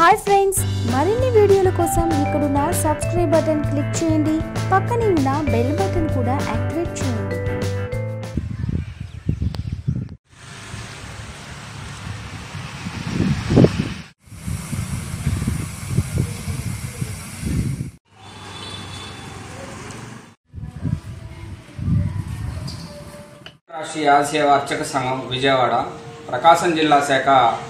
Hi friends మరిన్ని వీడియోల కోసం ఇక్కడున్న సబ్స్క్రైబ్ బటన్ క్లిక్ చేయండి పక్కనే ఉన్న బెల్ బటన్ కూడా యాక్టివేట్ చేయండి రాష్ట్రీయ ఆసియా అర్చక సంఘం విజయవాడ ప్రకాశం జిల్లా శాఖ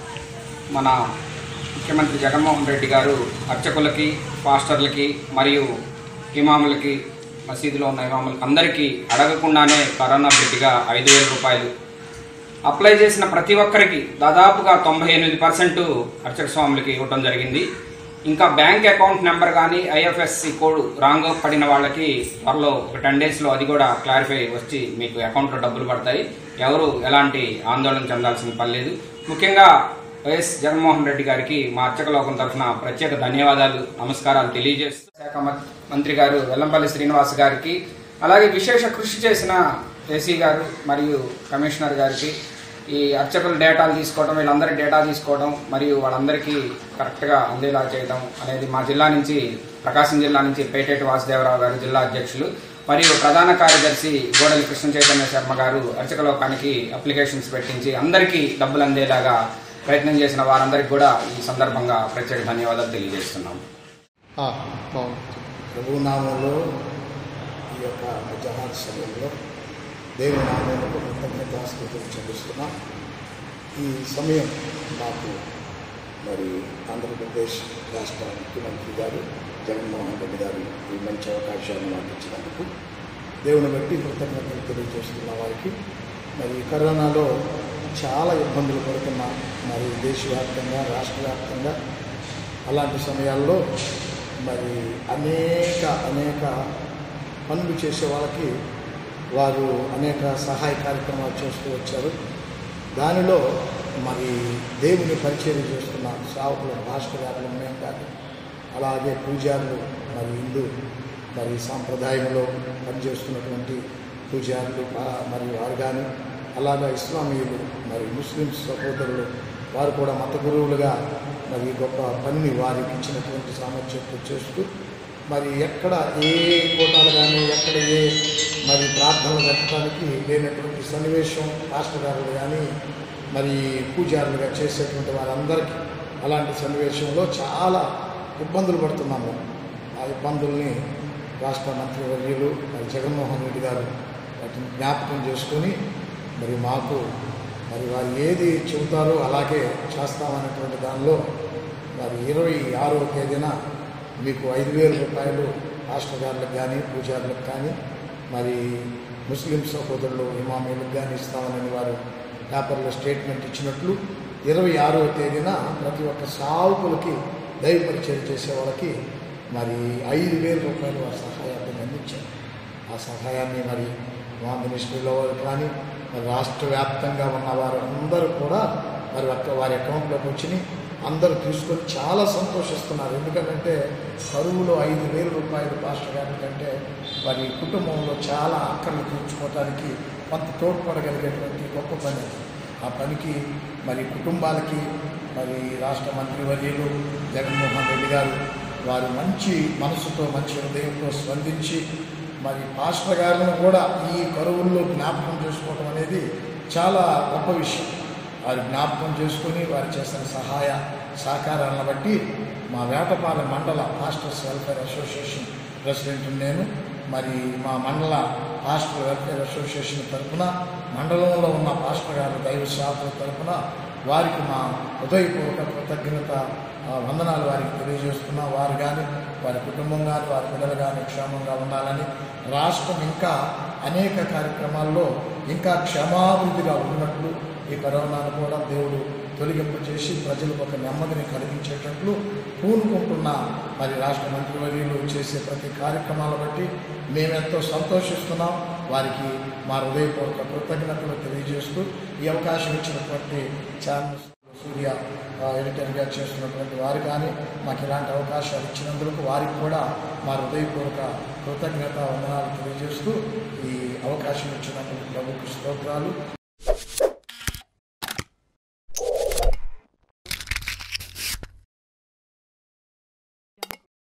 మన ముఖ్యమంత్రి జగన్మోహన్ రెడ్డి గారు అర్చకులకి పాస్టర్లకి మరియు ఇమాములకి మసీదులో ఉన్న ఇమాములకి అందరికీ అడగకుండానే కరోనా బిడ్డగా ఐదు వేల రూపాయలు అప్లై చేసిన ప్రతి ఒక్కరికి దాదాపుగా తొంభై ఎనిమిది పర్సెంట్ అర్చక స్వాములకి ఇవ్వటం జరిగింది ఇంకా బ్యాంక్ అకౌంట్ నెంబర్ కానీ ఐఎఫ్ఎస్సి కోడ్ రాంగ్ పడిన వాళ్ళకి త్వరలో ఒక టెన్ డేస్లో అది కూడా క్లారిఫై వచ్చి మీకు అకౌంట్లో డబ్బులు పడతాయి ఎవరు ఎలాంటి ఆందోళన చెందాల్సిన పని లేదు ముఖ్యంగా వైఎస్ జగన్మోహన్ రెడ్డి గారికి మా అర్చక లోకం తరఫున ప్రత్యేక ధన్యవాదాలు నమస్కారాలు తెలియజేస్తూ శాఖ మ- మంత్రి గారు వెల్లంపల్లి శ్రీనివాస్ గారికి అలాగే విశేష కృషి చేసిన ఏసీ గారు మరియు కమిషనర్ గారికి ఈ అర్చకుల డేటాలు తీసుకోవడం వీళ్ళందరి డేటా తీసుకోవడం మరియు వాళ్ళందరికీ కరెక్ట్గా అందేలా చేయడం అనేది మా జిల్లా నుంచి ప్రకాశం జిల్లా నుంచి పేటేటి వాసుదేవరావు గారు జిల్లా అధ్యక్షులు మరియు ప్రధాన కార్యదర్శి గోడలి కృష్ణ చైతన్య శర్మ గారు అర్చక లోకానికి అప్లికేషన్స్ పెట్టించి అందరికీ డబ్బులు అందేలాగా ప్రయత్నం చేసిన వారందరికీ కూడా ఈ సందర్భంగా ప్రత్యేక ధన్యవాదాలు తెలియజేస్తున్నాం ఆ, బాగుంది ప్రభు నామంలో ఈ యొక్క మధ్యాహ్న సమయంలో దేవుని నామంలో కృతజ్ఞతాస్థితులు చెల్లిస్తున్నాం ఈ సమయం నాకు మరి ఆంధ్రప్రదేశ్ రాష్ట్ర ముఖ్యమంత్రి గారు జగన్మోహన్ రెడ్డి గారు ఈ మంచి అవకాశాన్ని మాకు ఇచ్చినందుకు దేవుని బట్టి కృతజ్ఞతలు తెలియజేస్తున్న వారికి మరి కరోనాలో చాలా ఇబ్బందులు పడుతున్న మరి దేశవ్యాప్తంగా రాష్ట్ర వ్యాప్తంగా అలాంటి సమయాల్లో మరి అనేక అనేక పనులు చేసే వాళ్ళకి వారు అనేక సహాయ కార్యక్రమాలు చేస్తూ వచ్చారు దానిలో మరి దేవుని పరిచయం చేస్తున్న సావుకుల భాస్కర్ గారు మేము కానీ అలాగే పూజారులు మరి హిందూ మరి సాంప్రదాయంలో పనిచేస్తున్నటువంటి పూజారులు ఆ- మరి వారు కానీ అలాగే ఇస్లామీయులు మరి ముస్లిం సహోదరులు వారు కూడా మత గురువులుగా మరి గొప్ప పనిని వారికి ఇచ్చినటువంటి సామర్థ్యంతో చేస్తూ మరి ఎక్కడ ఏ కోటాలు కానీ ఎక్కడ ఏ మరి ప్రార్థనలు పెట్టడానికి లేనటువంటి సన్నివేశం రాష్ట్ర గారులు కానీ మరి పూజారులుగా చేసేటువంటి వారందరికీ అలాంటి సన్నివేశంలో చాలా ఇబ్బందులు పడుతున్నాము ఆ ఇబ్బందుల్ని రాష్ట్ర మంత్రివర్యులు మరి జగన్మోహన్ రెడ్డి గారు వాటిని జ్ఞాపకం చేసుకొని మరి మాకు మరి వారు ఏది చెబుతారో అలాగే చేస్తామనేటువంటి దానిలో మరి ఇరవై ఆరవ తేదీన మీకు ఐదు వేల రూపాయలు రాష్ట్ర గారులకు కానీ పూజారులకు కానీ మరి ముస్లిం సహోదరులు ఇమామీలకు కానీ ఇస్తామని వారు పేపర్లో స్టేట్మెంట్ ఇచ్చినట్లు ఇరవై ఆరవ తేదీన ప్రతి ఒక్క సావుకులకి దైవ పరిచయం చేసే వాళ్ళకి మరి ఐదు వేల రూపాయలు వారి సహాయాన్ని అందించారు ఆ సహాయాన్ని మరి మా మినిస్ట్రీలో వారు కానీ మరి రాష్ట్ర వ్యాప్తంగా ఉన్న వారు అందరూ కూడా మరి అక్క వారి అకౌంట్లోకి వచ్చి అందరూ తీసుకొని చాలా సంతోషిస్తున్నారు ఎందుకంటే కరువులో ఐదు వేల రూపాయలు పాస్టర్ గారి కంటే వారి కుటుంబంలో చాలా అక్కర్లు తీర్చుకోవటానికి కొంత తోడ్పడగలిగేటువంటి గొప్ప పని అది. ఆ పనికి మరి కుటుంబాలకి మరి రాష్ట్ర మంత్రివర్యులు జగన్మోహన్ రెడ్డి గారు వారు మంచి మనసుతో మంచి హృదయంతో స్పందించి మరి పాస్టర్ గారిని కూడా ఈ కరువుల్లో జ్ఞాపకం చేసుకోవడం అనేది చాలా గొప్ప విషయం వారి జ్ఞాపకం చేసుకొని వారు చేసిన సహాయ సహకారాలను బట్టి మా వేటపాలెం మండల పాస్టర్స్ వెల్ఫేర్ అసోసియేషన్ ప్రెసిడెంట్ నేను మరి మా మండల పాస్టర్ వెల్ఫేర్ అసోసియేషన్ తరఫున మండలంలో ఉన్న పాస్టర్ గారి దైవ శాఖల తరఫున వారికి మా హృదయపూర్వక కృతజ్ఞత ఆ, వందనాలు వారికి తెలియజేస్తున్నా వారు కానీ వారి కుటుంబం కానీ వారి పిల్లలు కానీ క్షేమంగా ఉండాలని రాష్ట్రం ఇంకా అనేక కార్యక్రమాల్లో ఇంకా క్షేమాభివృద్ధిగా ఉన్నట్లు ఈ కరోనాను కూడా దేవుడు తొలగింపు చేసి ప్రజలకు ఒక నెమ్మదిని కలిగించేటట్లు పూనుకుంటున్న మరి రాష్ట్ర మంత్రివర్యులు చేసే ప్రతి కార్యక్రమాల బట్టి మేమెంతో సంతోషిస్తున్నాం వారికి మా హృదయపూర్వక కృతజ్ఞతలు తెలియజేస్తూ ఈ అవకాశం ఇచ్చినటువంటి ఛానల్ సూర్య ఆ, ఎడిటర్గా చేస్తున్నటువంటి వారు కానీ మాకు ఇలాంటి అవకాశాలు ఇచ్చినందుకు వారికి కూడా మా హృదయపూర్వక కృతజ్ఞత వందనాలు తెలియజేస్తూ ఈ అవకాశం ఇచ్చినందుకు ప్రభుత్వ స్తోత్రాలు